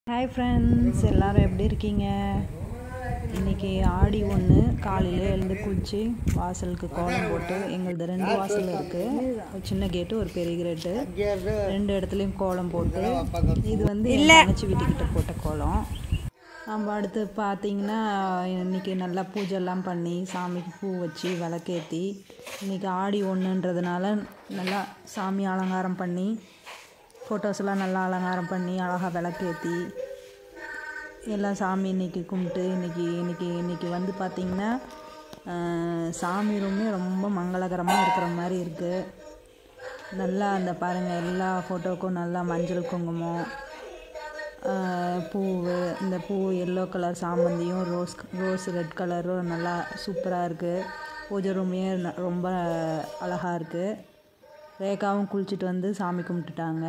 hi friends எல்லாரும் எப்படி இருக்கீங்க இன்றைக்கி ஆடி ஒன்று காலையில் எழுந்து குளித்து வாசலுக்கு கோலம் போட்டு எங்களது ரெண்டு வாசல் இருக்குது ஒரு சின்ன கேட்டு ஒரு பெரிய கேட்டு ரெண்டு இடத்துலையும் கோலம் போட்டு இது வந்து என் தங்கச்சி வீட்டுக்கிட்ட போட்ட கோலம் நம்ம அடுத்து பார்த்தீங்கன்னா இன்றைக்கி நல்லா பூஜைலாம் பண்ணி சாமிக்கு பூ வச்சு விளக்கேற்றி இன்றைக்கி ஆடி ஒன்றுன்றதுனால நல்லா சாமி அலங்காரம் பண்ணி ஃபோட்டோஸ்லாம் நல்லா அலங்காரம் பண்ணி அழகாக விளக்கேற்றி எல்லாம் சாமி இன்றைக்கி கும்பிட்டு இன்றைக்கி இன்றைக்கி இன்றைக்கி வந்து பார்த்திங்கன்னா சாமி ரூமே ரொம்ப மங்களகரமாக இருக்கிற மாதிரி இருக்குது நல்லா அந்த பாருங்கள் எல்லா ஃபோட்டோவுக்கும் நல்லா மஞ்சள் குங்குமம் பூவு இந்த பூ எல்லோ கலர் சாமந்தியும் ரோஸ் ரோஸ் ரெட் கலரும் நல்லா சூப்பராக இருக்குது பூஜை ரூமே ரொம்ப அழகாக இருக்குது ரேகாவும் குளிச்சுட்டு வந்து சாமி கும்பிட்டுட்டாங்க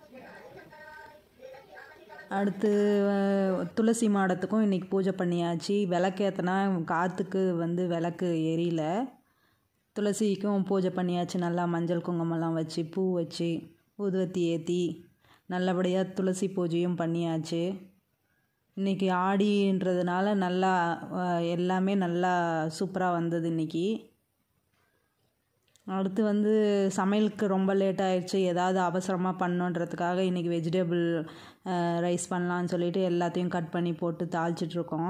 அடுத்து துளசி மாடத்துக்கும் இன்றைக்கி பூஜை பண்ணியாச்சு விளக்கேற்றினா காற்றுக்கு வந்து விளக்கு எரியல துளசிக்கும் பூஜை பண்ணியாச்சு நல்லா மஞ்சள் குங்குமம்லாம் வச்சு பூ வச்சு ஊதுவத்தி ஏற்றி நல்லபடியாக துளசி பூஜையும் பண்ணியாச்சு இன்றைக்கி ஆடின்றதுனால நல்லா எல்லாமே நல்லா சூப்பராக வந்தது இன்றைக்கி அடுத்து வந்து சமையலுக்கு ரொம்ப லேட் ஆயிடுச்சு ஏதாவது அவசரமாக பண்ணுன்றதுக்காக இன்றைக்கி வெஜிடபிள் ரைஸ் பண்ணலான்னு சொல்லிட்டு எல்லாத்தையும் கட் பண்ணி போட்டு தாளிச்சிட்ருக்கோம்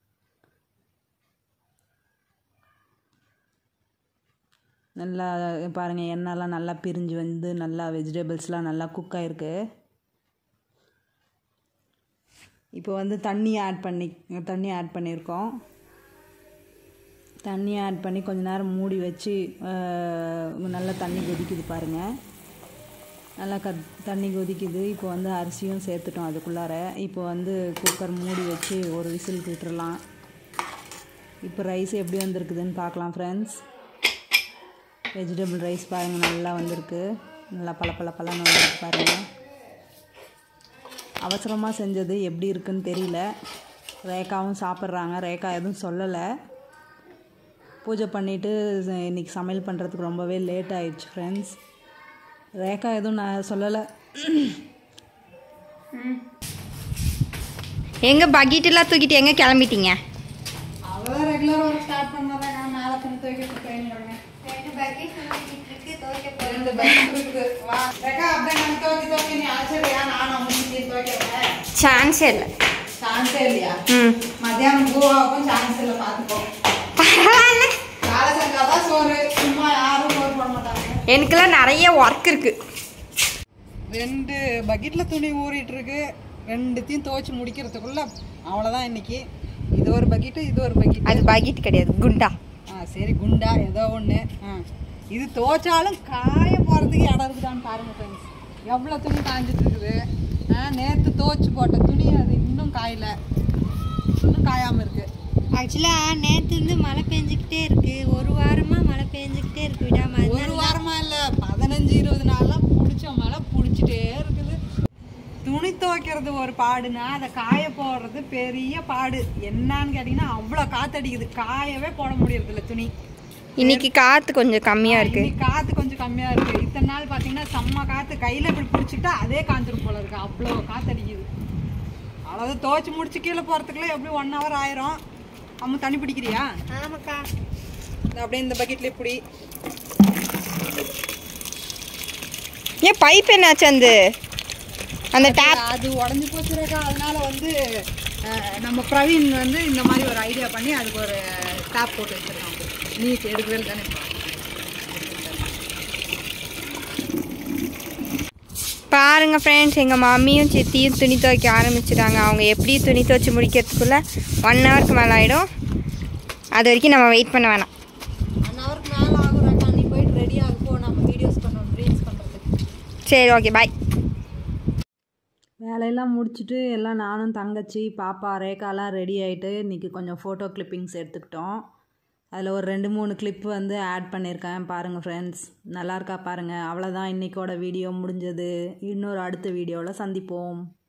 நல்லா பாருங்கள் எண்ணெய்லாம் நல்லா பிரிஞ்சு வந்து நல்லா வெஜிடபிள்ஸ்லாம் நல்லா குக் ஆகிருக்கு இப்போ வந்து தண்ணி ஆட் பண்ணி தண்ணி ஆட் பண்ணியிருக்கோம் தண்ணி ஆட் பண்ணி கொஞ்ச நேரம் மூடி வச்சு நல்லா தண்ணி கொதிக்குது பாருங்கள் நல்லா க தண்ணி கொதிக்குது இப்போ வந்து அரிசியும் சேர்த்துட்டோம் அதுக்குள்ளார இப்போ வந்து குக்கர் மூடி வச்சு ஒரு விசில் விட்டுறலாம் இப்போ ரைஸ் எப்படி வந்திருக்குதுன்னு பார்க்கலாம் ஃப்ரெண்ட்ஸ் வெஜிடபிள் ரைஸ் பாருங்கள் நல்லா வந்திருக்கு நல்லா பல பல பலன்னு வந்திருக்கு பாருங்கள் அவசரமாக செஞ்சது எப்படி இருக்குன்னு தெரியல ரேகாவும் சாப்பிட்றாங்க ரேகா எதுவும் சொல்லலை பூஜை பண்ணிவிட்டு இன்றைக்கி சமையல் பண்ணுறதுக்கு ரொம்பவே லேட் ஆயிடுச்சு ஃப்ரெண்ட்ஸ் ரேகா எதுவும் நான் சொல்லலை எங்க பக்கெட் எல்லாம் தூக்கிட்டு எங்க கிளம்பிட்டீங்க அவ்வளோ ரெகுலராக ஒரு ஸ்டார்ட் பண்ணுறேன் நான் மேலே துணி துவைக்கிட்டு போயிடுறேன் ரெண்டு பைக் இருக்குது வா ரேகா அப்படியே நான் துவைக்க துவைக்க நீ ஆச்சரியா நான் அவங்க துவைக்கிறேன் சான்ஸே இல்லை சான்ஸே இல்லையா ம் மத்தியானம் பூவாவுக்கும் சான்ஸ் இல்லை பார்த்துக்கோ பரவாயில்ல வேலை செஞ்சாதான் சோறு சும்மா யாரும் சோறு போட மாட்டாங்க எனக்கெல்லாம் நிறைய ஒர்க் இருக்கு ரெண்டு பக்கெட்டில் துணி ஊறிட்டு இருக்கு ரெண்டுத்தையும் துவைச்சு முடிக்கிறதுக்குள்ள அவ்வளோதான் இன்னைக்கு இது ஒரு பக்கெட்டு இது ஒரு பக்கெட் அது பக்கெட் கிடையாது குண்டா ஆ சரி குண்டா ஏதோ ஒன்று ஆ இது துவைச்சாலும் காய போகிறதுக்கு இடம் இருக்குதான்னு பாருங்க ஃப்ரெண்ட்ஸ் எவ்வளோ துணி காஞ்சிட்டு இருக்குது ஆ நேற்று துவைச்சு போட்ட துணி அது இன்னும் காயல இன்னும் காயாமல் இருக்குது ஆக்சுவலாக நேற்று இருந்து மழை பெஞ்சிக்கிட்டே இருக்கு ஒரு வாரமாக மழை பெஞ்சிக்கிட்டே இருக்கு விடாம ஒரு வாரமா இல்ல பதினஞ்சு இருபது நாளா புடிச்ச மழை புடிச்சிட்டே இருக்குது துணி துவைக்கிறது ஒரு பாடுனா அதை காய போடுறது பெரிய பாடு என்னன்னு கேட்டீங்கன்னா அவ்வளோ காத்தடிக்குது காயவே போட முடியறது இல்ல துணி இன்னைக்கு காத்து கொஞ்சம் கம்மியா இருக்கு இன்னைக்கு காத்து கொஞ்சம் கம்மியா இருக்கு இத்தனை நாள் பாத்தீங்கன்னா செம்ம காத்து கையில இப்படி பிடிச்சிட்டா அதே காஞ்சிரும் போல இருக்கு அவ்வளோ காத்தடிக்குது அவ்வளவு துவைச்சு முடிச்சு கீழே போறதுக்குள்ள எப்படி ஒன் ஹவர் ஆயிரும் அம்மா தண்ணி பிடிக்கிறியா ஆமாக்கா இந்த அப்படியே இந்த பக்கெட்ல இப்படி ஏன் பைப் என்னாச்சு அந்த அந்த டேப் அது உடஞ்சி போச்சுருக்கா அதனால வந்து அஹ், நம்ம பிரவீன் வந்து இந்த மாதிரி ஒரு ஐடியா பண்ணி அதுக்கு ஒரு டேப் போட்டு வச்சிருக்கான் நீ எடுக்கவே தானே பாருங்க ஃப்ரெண்ட்ஸ் எங்கள் மம்மியும் சித்தியும் துணி துவைக்க ஆரம்பிச்சிட்டாங்க அவங்க எப்படி துணி துவைச்சி முடிக்கிறதுக்குள்ளே ஒன் ஹவருக்கு மேலே ஆகிடும் அது வரைக்கும் நம்ம வெயிட் பண்ண வேணாம் ஒன் ஹவருக்கு மேலே ஆகுறாக்கா நீ போயிட்டு ரெடி ஆகும் நம்ம வீடியோஸ் பண்ணோம் ரீல்ஸ் பண்ணுறதுக்கு சரி ஓகே பாய் வேலையெல்லாம் முடிச்சுட்டு எல்லாம் நானும் தங்கச்சி பாப்பா ரேகாலாம் ரெடி ஆகிட்டு இன்றைக்கி கொஞ்சம் ஃபோட்டோ கிளிப்பிங்ஸ் எடுத்துக்கிட்டோம் அதில் ஒரு ரெண்டு மூணு கிளிப் வந்து ஆட் பண்ணியிருக்கேன் பாருங்கள் ஃப்ரெண்ட்ஸ் நல்லா இருக்கா பாருங்கள் அவ்வளோதான் இன்றைக்கோட வீடியோ முடிஞ்சது இன்னொரு அடுத்த வீடியோவில் சந்திப்போம்